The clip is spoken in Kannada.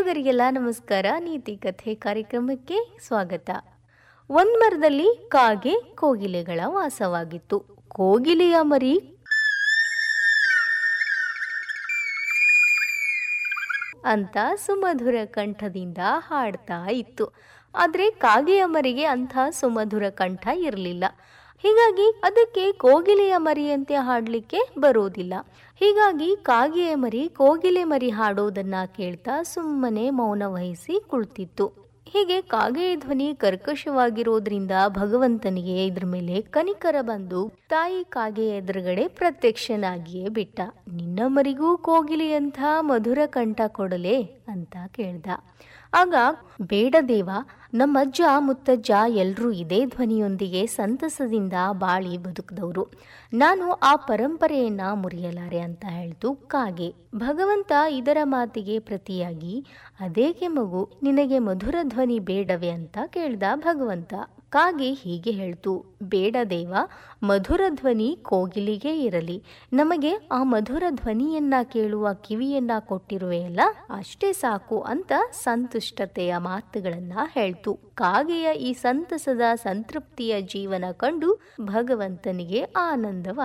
ಕೇಳುಗರಿಗೆಲ್ಲ ನಮಸ್ಕಾರ ನೀತಿ ಕಥೆ ಕಾರ್ಯಕ್ರಮಕ್ಕೆ ಸ್ವಾಗತ ಒಂದ್ ಮರದಲ್ಲಿ ಕಾಗೆ ಕೋಗಿಲೆಗಳ ವಾಸವಾಗಿತ್ತು ಕೋಗಿಲೆಯ ಮರಿ ಅಂತ ಸುಮಧುರ ಕಂಠದಿಂದ ಹಾಡ್ತಾ ಇತ್ತು ಆದ್ರೆ ಕಾಗೆಯ ಮರಿಗೆ ಅಂಥ ಸುಮಧುರ ಕಂಠ ಇರಲಿಲ್ಲ ಹೀಗಾಗಿ ಅದಕ್ಕೆ ಕೋಗಿಲೆಯ ಮರಿಯಂತೆ ಹಾಡಲಿಕ್ಕೆ ಬರೋದಿಲ್ಲ ಹೀಗಾಗಿ ಕಾಗೆಯ ಮರಿ ಕೋಗಿಲೆ ಮರಿ ಹಾಡೋದನ್ನ ಕೇಳ್ತಾ ಸುಮ್ಮನೆ ಮೌನ ವಹಿಸಿ ಕುಳಿತಿತ್ತು ಹೀಗೆ ಕಾಗೆಯ ಧ್ವನಿ ಕರ್ಕಶವಾಗಿರೋದ್ರಿಂದ ಭಗವಂತನಿಗೆ ಇದ್ರ ಮೇಲೆ ಕನಿಕರ ಬಂದು ತಾಯಿ ಕಾಗೆ ಎದುರುಗಡೆ ಪ್ರತ್ಯಕ್ಷನಾಗಿಯೇ ಬಿಟ್ಟ ನಿನ್ನ ಮರಿಗೂ ಕೋಗಿಲೆಯಂಥ ಮಧುರ ಕಂಠ ಕೊಡಲೆ ಅಂತ ಕೇಳ್ದ ಆಗ ಬೇಡ ದೇವ ನಮ್ಮಜ್ಜ ಮುತ್ತಜ್ಜ ಎಲ್ಲರೂ ಇದೇ ಧ್ವನಿಯೊಂದಿಗೆ ಸಂತಸದಿಂದ ಬಾಳಿ ಬದುಕಿದವರು ನಾನು ಆ ಪರಂಪರೆಯನ್ನ ಮುರಿಯಲಾರೆ ಅಂತ ಹೇಳ್ತು ಕಾಗೆ ಭಗವಂತ ಇದರ ಮಾತಿಗೆ ಪ್ರತಿಯಾಗಿ ಅದೇಕೆ ಮಗು ನಿನಗೆ ಮಧುರ ಧ್ವನಿ ಬೇಡವೆ ಅಂತ ಕೇಳ್ದ ಭಗವಂತ ಕಾಗೆ ಹೀಗೆ ಹೇಳ್ತು ಬೇಡ ದೇವ ಮಧುರ ಧ್ವನಿ ಕೋಗಿಲಿಗೆ ಇರಲಿ ನಮಗೆ ಆ ಮಧುರ ಧ್ವನಿಯನ್ನ ಕೇಳುವ ಕಿವಿಯನ್ನ ಕೊಟ್ಟಿರುವೆಯಲ್ಲ ಅಷ್ಟೇ ಸಾಕು ಅಂತ ಸಂತುಷ್ಟತೆಯ ಮಾತುಗಳನ್ನ ಹೇಳ್ತು ಕಾಗೆಯ ಈ ಸಂತಸದ ಸಂತೃಪ್ತಿಯ ಜೀವನ ಕಂಡು ಭಗವಂತನಿಗೆ ಆನಂದವಾಯಿತು